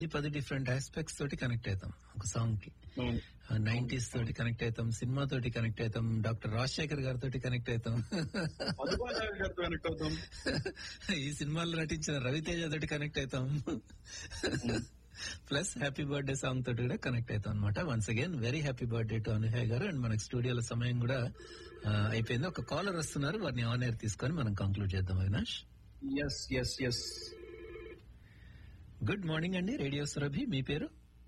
ఈ పది different aspects తోటి కనెక్ట్ అవుతాం ఒక సాంగ్ కి అవును. నైన్టీస్ తోటి కనెక్ట్ అవుతాం సినిమా తోటి కనెక్ట్ అవుతాం డాక్టర్ రాజశేఖర్ గారితో కనెక్ట్ అవుతాం మధుబాజావి గారితో కనెక్ట్ అవుతాం ఈ సినిమాలో నటించిన రవితేజ తోటి కనెక్ట్ అవుతాం ప్లస్ హ్యాపీ బర్త్డే సాంగ్ తోటి కూడా కనెక్ట్ అవుతాం అనమాట once again very happy birthday to Anuhay garu and మనకి స్టూడియోలో సమయం కూడా ఆ, అయిపోయింది ఒక కాలర్ వస్తున్నారు వారిని ఆన్ ఎయిర్ తీసుకొని మనం కంక్లూడ్ చేద్దాం Avinash yes yes yes good morning అండి రేడియో సురభి మీ పేరు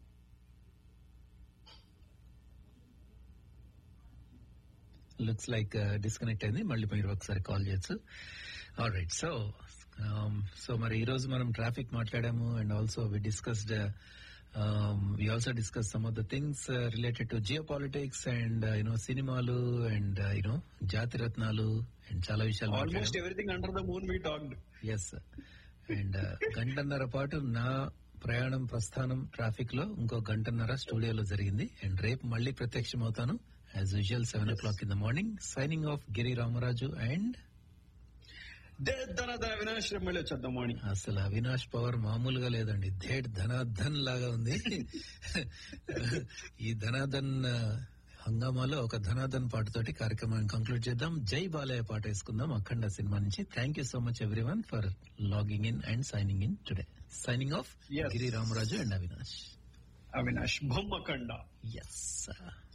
లుక్స్ లైక్ డిస్కనెక్ట్ అయింది మళ్ళీ మీరు ఒకసారి కాల్ చేయొచ్చు ఆల్ రైట్ సో సో మరి ఈ రోజు మనం ట్రాఫిక్ మాట్లాడాము and also we discussed we also discuss some of the things related to geopolitics and you know సినిమాలు and you know Jathi Ratnalu and చాలా విషయాలు ఆల్మోస్ట్ మాట్లాడాము everything under the moon we talked yes and గంటన్నర పాటు నా ప్రయాణం ప్రస్థానం ట్రాఫిక్ లో ఇంకో గంటన్నర స్టూడియోలో జరిగింది అండ్ రేపు మళ్ళీ ప్రత్యక్షం అవుతాను as usual seven o'clock in the morning signing off Giri Ramaraju and Dhana Avinash మళ్ళీ వచ్చేద్దాం మార్నింగ్ అసలు అవినాష్ పవర్ మామూలుగా లేదండి ధేట్ ధనాధన్ లాగా ఉంది ఈ ధనాధన్ ఆ, హంగామాలో ఒక ధనాధన్ పాటతోటి కార్యక్రమాన్ని కంక్లూడ్ చేద్దాం జై బాలయ్య పాట వేసుకుందాం అఖండ సినిమా నుంచి thank you so much everyone for logging in and signing in today signing off Yes. Giri Ramaraju and Avinash Avinash Bommakanda yes